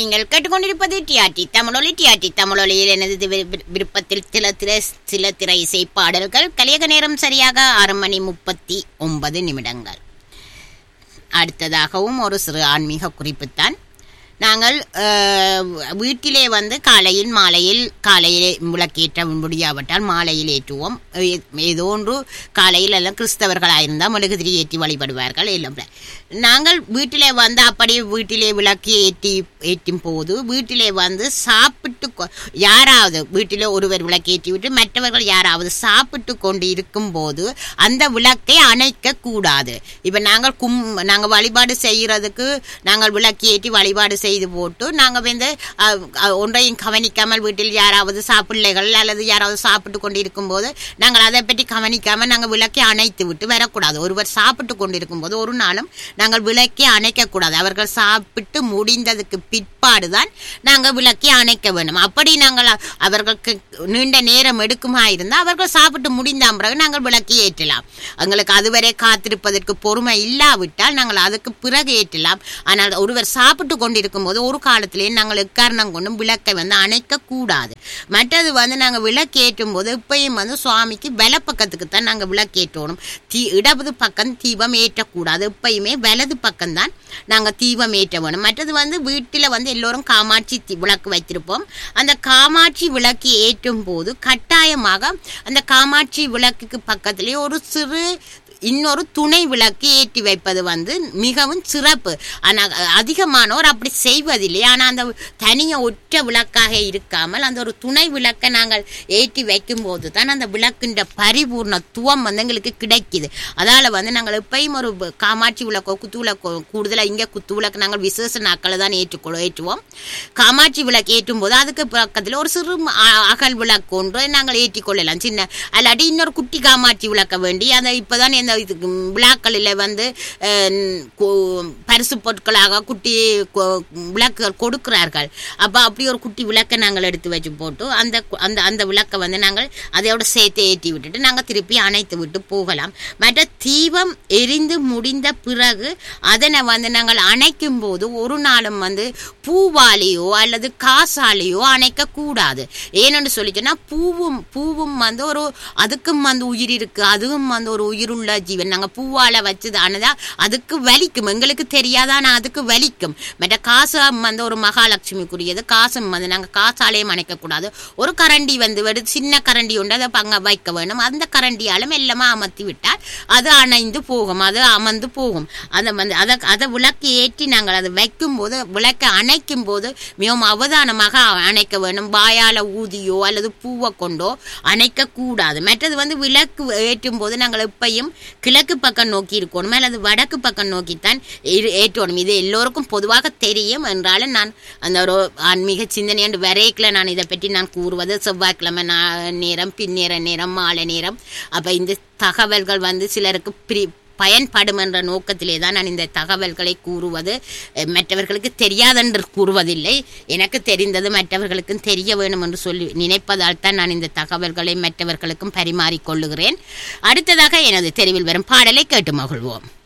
நீங்கள் கேட்டுக்கொண்டிருப்பது டிஆர்டி தமிழொலி டிஆர்டி தமிழொலியில் எனது வி- வி- விருப்பத்தில் சில திரை சில திரை இசை பாடல்கள் கலியக நேரம் சரியாக ஆறு மணி முப்பத்தி ஒன்பது நிமிடங்கள் அடுத்ததாகவும் ஒரு சிறு ஆன்மீக குறிப்புத்தான் நாங்கள் அஹ், வீட்டிலே வந்து காலையில் மாலையில் காலையில் விளக்கேற்ற முடியாவிட்டால் மாலையில் ஏற்றுவோம் ஏ- ஏதோ ஒன்று காலையில் எல்லாம் கிறிஸ்தவர்களாக இருந்தால் மெழுகுதிரி ஏற்றி வழிபடுவார்கள் எல்லாம் நாங்கள் வீட்டிலே வந்து அப்படியே வீட்டிலே விளக்கு ஏற்றி ஏற்றும் போது வீட்டிலே வந்து சாப்பிட்டு கொ- யாராவது வீட்டிலே ஒருவர் விளக்கு ஏற்றி விட்டு மற்றவர்கள் யாராவது சாப்பிட்டு கொண்டு இருக்கும்போது அந்த விளக்கை அணைக்க கூடாது இப்போ நாங்கள் கும் நாங்கள் வழிபாடு செய்கிறதுக்கு நாங்கள் விளக்கு ஏற்றி வழிபாடு செய்து போட்டு நாங்கள் வந்து அஹ், அஹ், ஒன்றையும் கவனிக்காமல் வீட்டில் யாராவது சாப்பிள்ளைகள் அல்லது யாராவது சாப்பிட்டு கொண்டு இருக்கும்போது நாங்கள் அதை பற்றி கவனிக்காமல் நாங்கள் விளக்கை அணைத்து விட்டு வரக்கூடாது ஒருவர் சாப்பிட்டு கொண்டு இருக்கும்போது ஒரு நாளும் நாங்கள் விளக்கை அணைக்கக்கூடாது அவர்கள் சாப்பிட்டு முடிந்ததுக்கு பிற்பாடு தான் நாங்கள் விளக்கை அணைக்க வேண்டும் அப்படி நாங்கள் அ- அவர்களுக்கு நீண்ட நேரம் எடுக்குமா இருந்தால் அவர்கள் சாப்பிட்டு முடிந்த பிறகு நாங்கள் விளக்கை ஏற்றலாம் எங்களுக்கு அதுவரை காத்திருப்பதற்கு பொறுமை இல்லாவிட்டால் நாங்கள் அதுக்கு பிறகு ஏற்றலாம் ஆனால் ஒருவர் சாப்பிட்டு கொண்டிருக்கும் போது ஒரு காலத்திலேயே நாங்கள் எக்காரணம் கொண்டும் விளக்கை வந்து அணைக்க கூடாது மற்றது வந்து நாங்கள் விளக்கு ஏற்றும் போது இப்பயும் வந்து சுவாமிக்கு வலப்பக்கத்துக்கு தான் நாங்கள் விளக்கு ஏற்றணும் தீ இடது பக்கம் தீபம் ஏற்றக்கூடாது எப்பயுமே வலது பக்கம்தான் நாங்கள் தீபம் ஏற்ற வேணும் மற்றது வந்து வீட்டில் வந்து எல்லோரும் காமாட்சி தி- விளக்கு வைத்திருப்போம் அந்த காமாட்சி விளக்கு ஏற்றும் போது கட்டாயமாக அந்த காமாட்சி விளக்குக்கு பக்கத்திலே ஒரு சிறு இன்னொரு துணை விளக்கு ஏற்றி வைப்பது வந்து மிகவும் சிறப்பு ஆனால் அதிகமானோர் அப்படி செய்வதில்லை ஆனால் அந்த தனிய ஒற்ற விளக்காக இருக்காமல் அந்த ஒரு துணை விளக்கை நாங்கள் ஏற்றி வைக்கும்போது தான் அந்த விளக்கின்ற பரிபூர்ணத்துவம் வந்து எங்களுக்கு கிடைக்குது அதால் வந்து நாங்கள் எப்பயும் ஒரு ப- காமாட்சி விளக்கோ குத்து விளக்கோ கூடுதலாக இங்கே குத்து விளக்கு நாங்கள் விசேஷ நாட்களை தான் ஏற்றுக்கொள்ள ஏற்றுவோம் காமாட்சி விளக்கு ஏற்றும் போது அதுக்கு பக்கத்தில் ஒரு சிறு ம- அ- அகல் விளக்கு ஒன்று நாங்கள் ஏற்றிக்கொள்ளலாம் சின்ன அல்லாட்டி இன்னொரு குட்டி காமாட்சி விளக்க வேண்டி அந்த இப்போதான் இந்த இதுக்கு விழாக்களில் வந்து அஹ், கு- பரிசு பொருட்களாக குட்டி கொ- விளக்குகள் கொடுக்கிறார்கள் அப்போ அப்படி ஒரு குட்டி விளக்கை நாங்கள் எடுத்து வச்சு போட்டு அந்த கு- அந்த அந்த விளக்கை வந்து நாங்கள் அதையோட சேர்த்து ஏற்றி விட்டுட்டு நாங்கள் திருப்பி அணைத்து விட்டு போகலாம் மற்ற தீபம் எரிந்து முடிந்த பிறகு அதனை வந்து நாங்கள் அணைக்கும் போது ஒரு நாளும் வந்து பூவாலேயோ அல்லது காசாலேயோ அணைக்க கூடாது ஏனென்று சொல்லிச்சுன்னா பூவும் பூவும் வந்து ஒரு அதுக்கும் வந்து உயிர் இருக்கு அதுவும் வந்து ஒரு உயிருள்ள ஜீவன் நாங்கள் பூவால வச்சது ஆனதா அதுக்கு வலிக்கும் எங்களுக்கு தெரியாதான் அதுக்கு வலிக்கும் மற்ற காசம் வந்து ஒரு மகாலட்சுமிக்குரியது காசம் வந்து நாங்கள் காசாலேயும் அணைக்கக்கூடாது ஒரு கரண்டி வந்து வெறும் சின்ன கரண்டி உண்டு அதை பங்க வைக்க வேணும் அந்த கரண்டியால மெல்லமா அமர்த்தி விட்டால் அது அணைந்து போகும் அது அமர்ந்து போகும் அதை வந்து அதை அதை விளக்கு ஏற்றி நாங்கள் அதை வைக்கும்போது விளக்கை அணைக்கும் போது மிகவும் அவதானமாக அணைக்க வேண்டும் வாயால ஊதியோ அல்லது பூவை கொண்டோ அணைக்க கூடாது மற்றது வந்து விளக்கு ஏற்றும் போது நாங்கள் எப்பயும் கிழக்கு பக்கம் நோக்கி இருக்கணும் அல்லது வடக்கு பக்கம் நோக்கித்தான் ஏ- ஏற்றணும் இது எல்லோருக்கும் பொதுவாக தெரியும் என்றாலும் நான் அந்த ஒரு ஆன்மீக சிந்தனை என்று வரைக்கில் நான் இதை பற்றி நான் கூறுவது செவ்வாய்க்கிழமை நா- நேரம் பின்னேற நேரம் மாலை நேரம் அப்போ இந்த தகவல்கள் வந்து சிலருக்கு பிரி பயன்படும் என்ற நோக்கத்திலே தான் நான் இந்த தகவல்களை கூறுவது அஹ், மற்றவர்களுக்கு தெரியாதென்று கூறுவதில்லை எனக்கு தெரிந்தது மற்றவர்களுக்கும் தெரிய வேணும் என்று சொல்லி நினைப்பதால் தான் நான் இந்த தகவல்களை மற்றவர்களுக்கும் பரிமாறிக்கொள்ளுகிறேன் அடுத்ததாக எனது தெருவில் வரும் பாடலை கேட்டு மகிழ்வோம்